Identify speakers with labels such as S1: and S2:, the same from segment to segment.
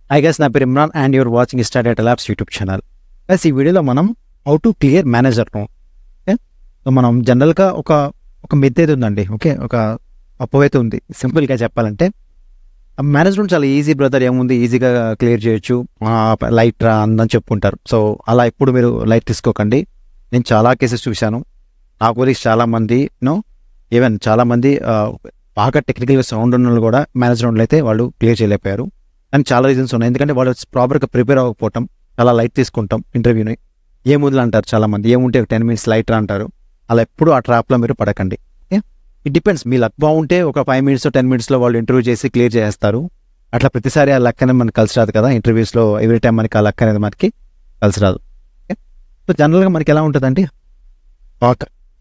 S1: I guess నా పేరు Imran and your watching start at labs YouTube channel plus ఈ వీడియోలో మనం how to clear manager room okay so మనం జనరల్గా ఒక ఒక మిత్ అయితే ఉందండి ఓకే ఒక అప్పు అయితే ఉంది సింపుల్గా చెప్పాలంటే మేనేజ్మెంట్ చాలా ఈజీ బ్రదర్ ఏముంది ఈజీగా క్లియర్ చేయొచ్చు లైట్ రా అందని చెప్పుకుంటారు సో అలా ఎప్పుడు మీరు లైట్ తీసుకోకండి నేను చాలా కేసెస్ చూశాను నా గురించి చాలా మంది నో ఈవెన్ చాలా మంది ఆ, బాగా టెక్నికల్గా సౌండ్ ఉన్న వాళ్ళు కూడా మేనేజ్మెంట్లు అయితే వాళ్ళు క్లియర్ చేయలేకపోయారు కానీ చాలా రీజన్స్ ఉన్నాయి ఎందుకంటే వాళ్ళు ప్రాపర్గా ప్రిపేర్ అవ్వకపోవటం చాలా లైట్ తీసుకుంటాం ఇంటర్వ్యూని ఏముందులు అంటారు చాలా మంది ఏముంటే టెన్ మినిట్స్ లైట్ రా అంటారు అలా ఎప్పుడు ఆ ట్రాప్లో మీరు పడకండి ఓకే ఇట్ డిపెండ్స్ మీ లక్ బాగుంటే ఒక ఫైవ్ మినిట్స్ టెన్ మినిట్స్లో వాళ్ళు ఇంటర్వ్యూ చేసి క్లియర్ చేస్తారు అట్లా ప్రతిసారి ఆ లక్ అనేది మనకి కలిసి రాదు కదా ఇంటర్వ్యూస్లో ఎవ్రీ టైం మనకి ఆ లక్ అనేది మనకి కలిసి రాదు ఓకే సో జనరల్గా మనకి ఎలా ఉంటుందంటే పాక్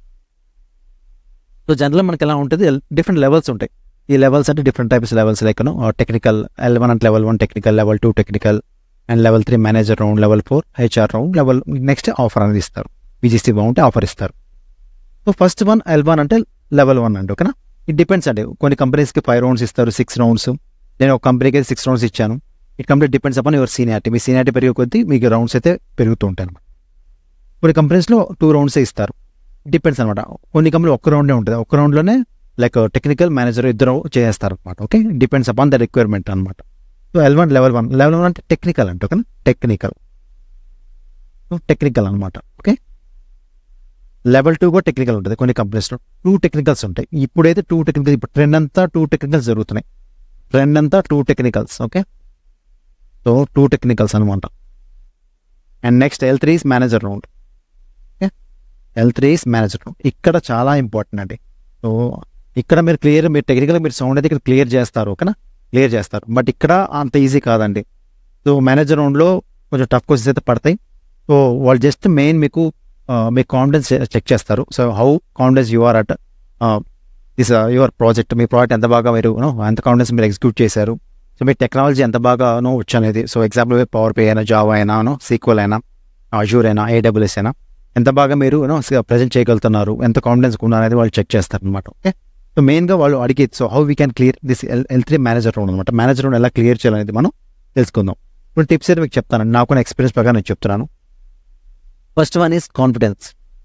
S1: సో జనరల్గా మనకి ఎలా ఉంటుంది డిఫరెంట్ లెవెల్స్ ఉంటాయి ఈ లెవెల్స్ అంటే different types levels like technical L one అంటే level one technical level two technical and level three manager round level four HR round level next offer అనేది ఇస్తారు పీజీసీ బాగుంటే ఆఫర్ ఇస్తారు so first one L one అంటే level one అండి ఓకేనా it depends అండి కొన్ని కంపెనీస్కి ఫైవ్ రౌండ్స్ ఇస్తారు సిక్స్ రౌండ్స్ నేను ఒక కంపెనీకి అయితే సిక్స్ రౌండ్స్ ఇచ్చాను it complete depends upon your seniority me seniority పెరిగే కొద్దీ మీకు రౌండ్స్ అయితే పెరుగుతూ ఉంటాయి అనమాట కొన్ని కంపెనీస్లో టూ రౌండ్సే ఇస్తారు డిపెండ్స్ అనమాట కొన్ని కంపెనీలు ఒక్క రౌండే ఉంటుంది ఒక్క రౌండ్లోనే లైక్ టెక్నికల్ మేనేజర్ ఇద్దరు చేస్తారు అనమాట okay depends upon the requirement అనమాట so L one level one level one అంటే టెక్నికల్ అంటే ఓకేనా టెక్నికల్ టెక్నికల్ అనమాట ఓకే లెవెల్ టూ కూడా టెక్నికల్ ఉంటుంది కొన్ని కంపెనీస్లో టూ టెక్నికల్స్ ఉంటాయి ఇప్పుడైతే టూ టెక్నికల్ ఇప్పుడు ట్రెండ్ అంతా టూ టెక్నికల్స్ జరుగుతున్నాయి ట్రెండ్ అంతా టూ టెక్నికల్స్ ఓకే సో టూ టెక్నికల్స్ అనమాట and next L three is manager round okay L three is manager round ఇక్కడ చాలా ఇంపార్టెంట్ అండి సో ఇక్కడ మీరు క్లియర్ మీరు టెక్నికల్ మీరు సౌండ్ అయితే ఇక్కడ క్లియర్ చేస్తారు ఓకేనా క్లియర్ చేస్తారు బట్ ఇక్కడ అంత ఈజీ కాదండి సో మేనేజర్ రౌండ్లో కొంచెం టఫ్ క్వశ్చన్స్ అయితే పడతాయి సో వాళ్ళు జస్ట్ మెయిన్ మీకు ఆ, మీ కాన్ఫిడెన్స్ చెక్ చేస్తారు so how confidence you are at this your project మీ ప్రాజెక్ట్ ఎంత బాగా మీరు you know, ఎంత కాన్ఫిడెన్స్ మీరు ఎగ్జిక్యూట్ చేశారు సో మీ టెక్నాలజీ ఎంత బాగా నో వచ్చు అనేది so example Power BI Java అయినా నో సీక్వల్ అయినా అజూర్ అయినా ఏడబ్ల్యూఎస్ అయినా ఎంత బాగా మీరు నో ప్రజెంట్ చేయగలుగుతున్నారు ఎంత కాన్ఫిడెన్స్ ఉన్నారు అనేది వాళ్ళు చెక్ చేస్తారు అనమాట ఓకే సో మెయిన్గా వాళ్ళు అడిగేది so how we can clear this L L three manager round అనమాట మేనేజర్ రౌండ్ ఎలా క్లియర్ చేయాలనేది మనం తెలుసుకుందాం ఇప్పుడు టిప్స్ అయితే మీకు చెప్తాను నాకు ఎక్స్పీరియన్స్ ప్రకారం నేను చెప్తున్నాను first one is confidence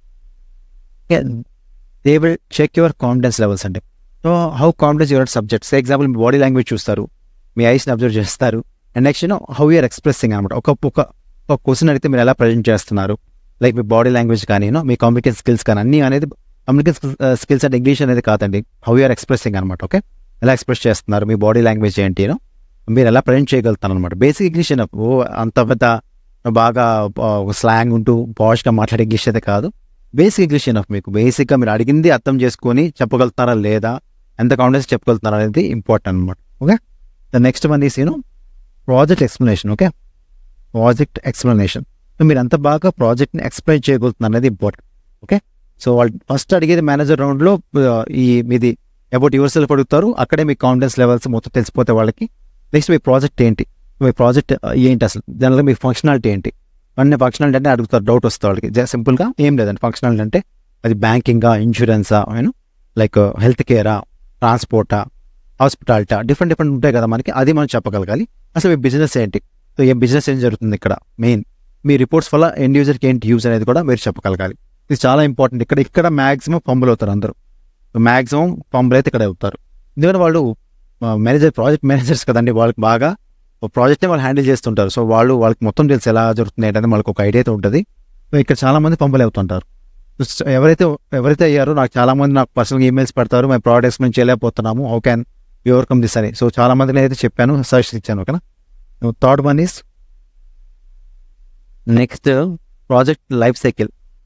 S1: they will check your confidence levels అండి so how confidence your subjects example మీ బాడీ లాంగ్వేజ్ చూస్తారు మీ ఐస్ని అబ్జర్వ్ చేస్తారు and next you know how you're expressing అనమాట ఒక ఒక ఒక క్వశ్చన్ అడిగితే మీరు ఎలా ప్రజెంట్ చేస్తున్నారు లైక్ మీ బాడీ లాంగ్వేజ్ కానీ యూనో మీ కమ్యూనికేషన్ స్కిల్స్ కానీ అన్నీ అనేది కమ్యూనికేషన్ స్కిల్స్ అంటే ఇంగ్లీష్ అనేది కాదండి హౌ యూఆర్ ఎక్స్ప్రెసింగ్ అనమాట ఓకే ఎలా ఎక్స్ప్రెస్ చేస్తున్నారు మీ బాడీ లాంగ్వేజ్ ఏంటి యూనో మీరు ఎలా ప్రజెంట్ చేయగలుగుతారు అనమాట బేసిక్ ఇంగ్లీష్ ఓ అంత పెద్ద బాగా స్లాంగ్ ఉంటూ పాష్గా మాట్లాడే ఇంగ్లీష్ అయితే కాదు బేసిక్ ఇంగ్లీష్ ఎనఫ్ మీకు బేసిక్గా మీరు అడిగింది అర్థం చేసుకొని చెప్పగలుగుతారా లేదా ఎంత కాన్ఫిడెన్స్ చెప్పగలుగుతారా అనేది ఇంపార్టెంట్ అనమాట okay the next one is you know project explanation okay project explanation so మీరు ఎంత బాగా ప్రాజెక్ట్ని ఎక్స్ప్లెయిన్ చేయగలుగుతున్నారు అనేది ఇంపార్టెంట్ ఓకే సో వాళ్ళు ఫస్ట్ అడిగేది మేనేజర్ రౌండ్లో ఈ మీది అబౌట్ యువర్ సెల్ఫ్ అడుగుతారు అక్కడే మీ కాన్ఫిడెన్స్ లెవెల్స్ మొత్తం తెలిసిపోతే వాళ్ళకి నెక్స్ట్ మీ ప్రాజెక్ట్ ఏంటి మీ ప్రాజెక్ట్ ఏంటి అసలు దానిలో మీ ఫంక్షనాలిటీ ఏంటి అన్ని ఫంక్షనాలిటీ అంటే అడుగుతారు డౌట్ వస్తుంది వాళ్ళకి జస్ట్ సింపుల్గా ఏం లేదండి ఫంక్షనాలిటీ అంటే అది బ్యాంకింగా ఇన్సూరెన్సా యూనో లైక్ హెల్త్ కేరా ట్రాన్స్పోర్టా హాస్పిటాలిటా డిఫరెంట్ డిఫరెంట్ ఉంటాయి కదా మనకి అది మనం చెప్పగలగాలి అసలు మీ బిజినెస్ ఏంటి సో ఏం బిజినెస్ ఏం జరుగుతుంది ఇక్కడ మెయిన్ మీ రిపోర్ట్స్ వల్ల ఎండ్ యూజర్కి ఏంటి యూజ్ అనేది కూడా మీరు చెప్పగలగాలి ఇది చాలా ఇంపార్టెంట్ ఇక్కడ ఇక్కడ మ్యాక్సిమం పంపులు అవుతారు అందరూ మ్యాక్సిమం పంపులు అయితే ఇక్కడ అవుతారు ఎందుకంటే వాళ్ళు మేనేజర్ ప్రాజెక్ట్ మేనేజర్స్ కదండి వాళ్ళకి బాగా ప్రాజెక్ట్ని వాళ్ళు హ్యాండిల్ చేస్తుంటారు సో వాళ్ళు వాళ్ళకి మొత్తం తెలుసు ఎలా జరుగుతుంది ఏంటంటే వాళ్ళకి ఒక ఐడియా అయితే ఉంటుంది సో ఇక్కడ చాలా మంది పంపులు అవుతుంటారు సో ఎవరైతే ఎవరైతే అయ్యారో నాకు చాలా మంది నాకు పర్సనల్ ఈమెయిల్స్ పెడతారు మేము ప్రోడక్ట్స్ నుంచి చేయలేకపోతున్నాము హౌ క్యాన్ ఓవర్కమ్ దిస్ అని సో చాలా మందిని అయితే చెప్పాను సజెషన్ ఇచ్చాను ఓకేనా third one is next project life cycle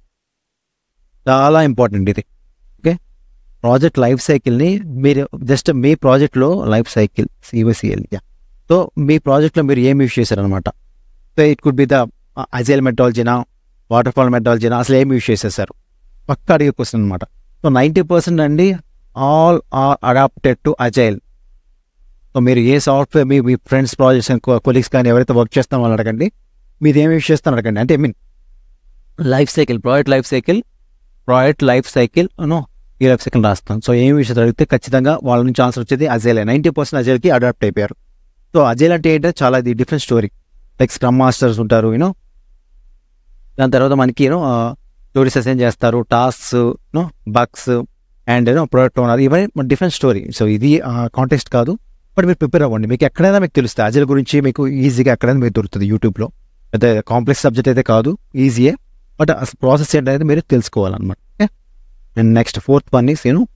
S1: చాలా ఇంపార్టెంట్ ఇది ఓకే ప్రాజెక్ట్ లైఫ్ సైకిల్ని మీరు జస్ట్ మీ ప్రాజెక్ట్లో లైఫ్ సైకిల్ సివసిఎల్ సో మీ ప్రాజెక్ట్లో మీరు ఏం యూజ్ చేశారనమాట so it could be the agile మెటాలజీనా వాటర్ ఫాల్ మెటాలజీనా అసలు ఏం యూజ్ చేసేసారు పక్క అడిగే క్వశ్చన్ అనమాట సో నైంటీ పర్సెంట్ అండి all are adapted to agile so మీరు ఏ సాఫ్ట్వేర్ మీ మీ ఫ్రెండ్స్ ప్రాజెక్ట్స్ కొలీగ్స్ కానీ ఎవరైతే వర్క్ చేస్తామో వాళ్ళు అడగండి మీరు ఏం యూజ్ చేస్తాను అడగండి అంటే I mean life cycle project life cycle project life cycle no ఈ లైఫ్ సైకిల్ రాస్తాను సో ఏం విషయం అడిగితే ఖచ్చితంగా వాళ్ళ నుంచి ఆన్సర్ వచ్చేది అజైలే నైంటీ పర్సెంట్ అజైల్కి అడాప్ట్ అయిపోయారు సో అజైల్ అంటే ఏంటంటే చాలా ఇది different story like scrum masters ఉంటారు యూనో దాని తర్వాత మనకి యూనో స్టోరీస్ అసైన్ చేస్తారు tasks you know bugs and you know product owner ఇవన్నీ డిఫరెంట్ స్టోరీ సో ఇది కాంటెక్స్ట్ కాదు బట్ మీరు ప్రిపేర్ అవ్వండి మీకు ఎక్కడైనా మీకు తెలుస్తుంది అజల్ గురించి మీకు ఈజీగా ఎక్కడైనా మీకు దొరుకుతుంది యూట్యూబ్లో అయితే కాంప్లెక్స్ సబ్జెక్ట్ అయితే కాదు ఈజీయే బట్ అసలు ప్రాసెస్ ఏంటనేది మీరు తెలుసుకోవాలన్నమాట okay and next fourth one is నేను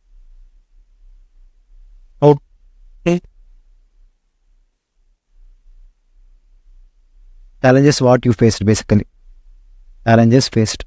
S1: out challenges what you faced basically challenges faced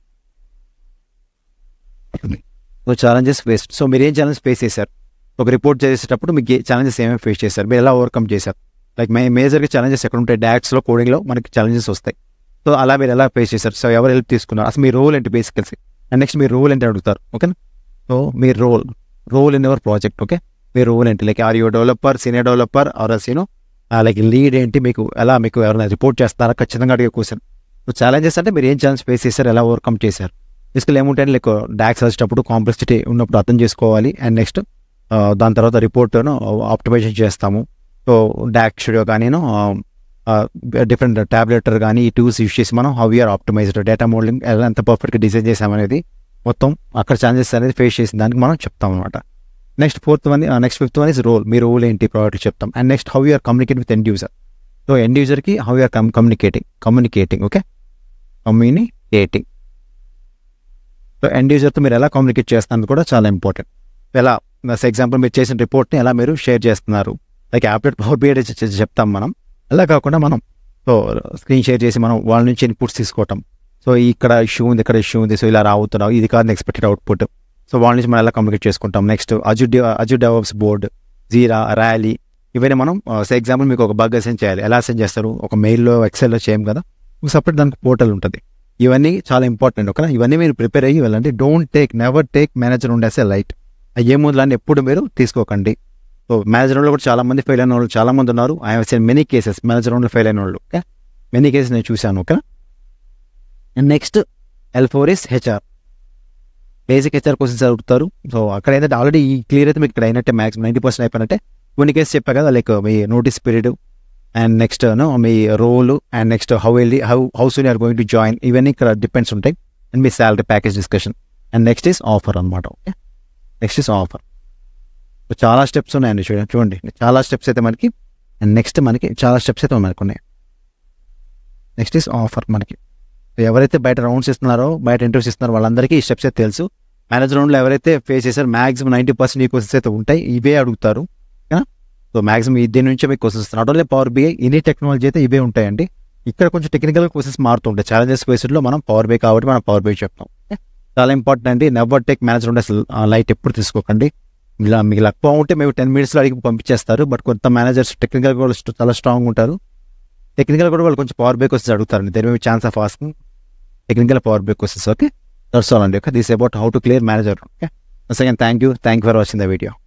S1: so challenges faced so మీరు ఏం ఛాలెంజ్ ఫేస్ చేశారు ఒక రిపోర్ట్ చేసేటప్పుడు మీకు ఛాలెంజెస్ ఏమేమి ఫేస్ చేశారు మీరు ఎలా ఓవర్కమ్ చేశారు లైక్ మే మేజర్గా ఛాలెంజెస్ ఎక్కడ ఉంటాయి డాక్స్లో కోడింగ్లో మనకి ఛాలెంజెస్ వస్తాయి సో అలా మీరు ఎలా ఫేస్ చేశారు సో ఎవరు హెల్ప్ తీసుకున్నారు అసలు మీ రోల్ ఏంటి బేసికల్స్ అండ్ నెక్స్ట్ మీ రోల్ ఏంటి అడుగుతారు ఓకేనా సో మీ role role in ever project okay మీ రోల్ ఏంటి like are you developer senior developer or you know like lead ఏంటి మీకు ఎలా మీకు ఎవరైనా రిపోర్ట్ చేస్తారా ఖచ్చితంగా అడిగే క్వశ్చన్ సో ఛాలెంజెస్ అంటే మీరు ఏం ఛాలెంజ్ ఫేస్ చేశారు ఎలా ఓవర్కమ్ చేశారు బేసికల్ ఏముంటాయంటే లైక్ డాక్స్ వచ్చేటప్పుడు కాంప్లెక్సిటీ ఉన్నప్పుడు అర్థం చేసుకోవాలి అండ్ నెక్స్ట్ దాని తర్వాత రిపోర్ట్ ఆప్టిమైజేషన్ చేస్తాము సో డాక్ స్టూడియో కానీ డిఫరెంట్ ట్యాబ్లెటర్ కానీ ఈ టూల్స్ యూస్ చేసి మనం how are optimized data modelling ఎలా ఎంత పర్ఫెక్ట్గా డిజైన్ చేసామనేది మొత్తం అక్కడ ఛాన్సెస్ అనేది ఫేస్ చేసిన దానికి మనం చెప్తాం అనమాట next fourth one next fifth one is role మీ రోల్ ఏంటి ప్రోడక్ట్ చెప్తాం and next how you're communicate with end user so end యూజర్కి how you're come communicating communicating okay communicating so end యూజర్తో మీరు ఎలా కమ్యూనికేట్ చేస్తున్నారు కూడా చాలా ఇంపార్టెంట్ ఎలా ఫర్ ఎగ్జాంపుల్ మీరు చేసిన రిపోర్ట్ని ఎలా మీరు షేర్ చేస్తున్నారు లైక్ యాప్లెట్ పవర్ బిఐడి చెప్తాం మనం అలా కాకుండా మనం సో స్క్రీన్ షేర్ చేసి మనం వాళ్ళ నుంచి ఇన్పుట్స్ తీసుకోవటం సో ఇక్కడ ఇష్యూ ఉంది ఇక్కడ ఇష్యూ ఉంది సో ఇలా రావుతున్నావు ఇది కాదు ఎక్స్పెక్టెడ్ అవుట్పుట్ సో వాళ్ళ నుంచి మనం ఎలా కమ్యూనికేట్ చేసుకుంటాం next Azure Azure DevOps board Jira Rally ఇవన్నీ మనం ఫర్ ఎగ్జాంపుల్ మీకు ఒక బగ్ అసెండ్ చేయాలి ఎలా అసెండ్ చేస్తారు ఒక మెయిల్లో ఎక్సెల్లో చేయం కదా ఒక సపరేట్ దానికి పోర్టల్ ఉంటుంది ఇవన్నీ చాలా ఇంపార్టెంట్ ఓకేనా ఇవన్నీ మీరు ప్రిపేర్ అయ్యి వెళ్ళండి don't take never take manager ఉండేస్ ఏ లైట్ ఏ ముందులాన్ని ఎప్పుడు మీరు తీసుకోకండి సో మేనేజర్ రౌండ్లో కూడా చాలా మంది ఫెయిల్ అయిన వాళ్ళు చాలా మంది ఉన్నారు I have seen many cases manager రౌండ్లో ఫెయిల్ అయిన వాళ్ళు ఓకే మెనీ కేసెస్ నేను చూశాను okay and next L four is HR basic HR questions అడుగుతారు సో అక్కడ ఏంటంటే ఆల్రెడీ ఈ క్లియర్ అయితే మీకు ఇక్కడ అయినట్టే మ్యాక్సిమం నైంటీ పర్సెంట్ అయిపోయినట్టే కొన్ని కేసు చెప్పా కదా లైక్ మీ నోటీస్ పీరియడ్ అండ్ నెక్స్ట్ మీ రోల్ అండ్ నెక్స్ట్ హౌ వెళ్ళి how how soon are going to join ఇవన్నీ ఇక్కడ డిపెండ్స్ ఉంటాయి అండ్ మీ salary package discussion and next is offer అనమాట okay next is offer so చాలా స్టెప్స్ ఉన్నాయండి చూడండి చూడండి చాలా స్టెప్స్ అయితే మనకి అండ్ నెక్స్ట్ మనకి చాలా స్టెప్స్ అయితే మనకు ఉన్నాయి నెక్స్ట్ ఈస్ ఆఫర్ మనకి ఎవరైతే బయట రౌండ్స్ ఇస్తున్నారో బయట ఇంటర్వ్యూస్ ఇస్తున్నారో వాళ్ళందరికీ ఈ స్టెప్స్ అయితే తెలుసు మేనేజర్ రౌండ్లో ఎవరైతే ఫేస్ చేశారో మాక్సిమం నైంటీ పర్సెంట్ ఈ క్వశ్చన్స్ అయితే ఉంటాయి ఇవే అడుగుతారు సో మాక్సిమం దీని నుంచే మీకు questions not only Power BI any technology అయితే ఇవే ఉంటాయండి ఇక్కడ కొంచెం టెక్నికల్ క్వశ్చన్స్ మారుతుంటాయి ఛాలెంజెస్ బేస్డ్లో మనం పవర్ బై కాబట్టి మనం పవర్ బై చెప్తాం చాలా ఇంపార్టెంట్ అండి నెవర్ టేక్ మేనేజర్ ఉండే అసలు లైట్ ఎప్పుడు తీసుకోకండి ఇలా మీకు లక్ బాగుంటే మేము టెన్ మినిట్స్లో అడిగి పంపించేస్తారు బట్ కొంత మేనేజర్స్ టెక్నికల్ కూడా చాలా స్ట్రాంగ్ ఉంటారు టెక్నికల్ కూడా వాళ్ళు కొంచెం పవర్ బేక్ వస్తే అడుగుతారండి there may chance of asking technical power బేక్ వస్తుంది ఓకే దట్స్ ఆల్ అండి okay this about how to clear manager okay second thank you thank you for watching the video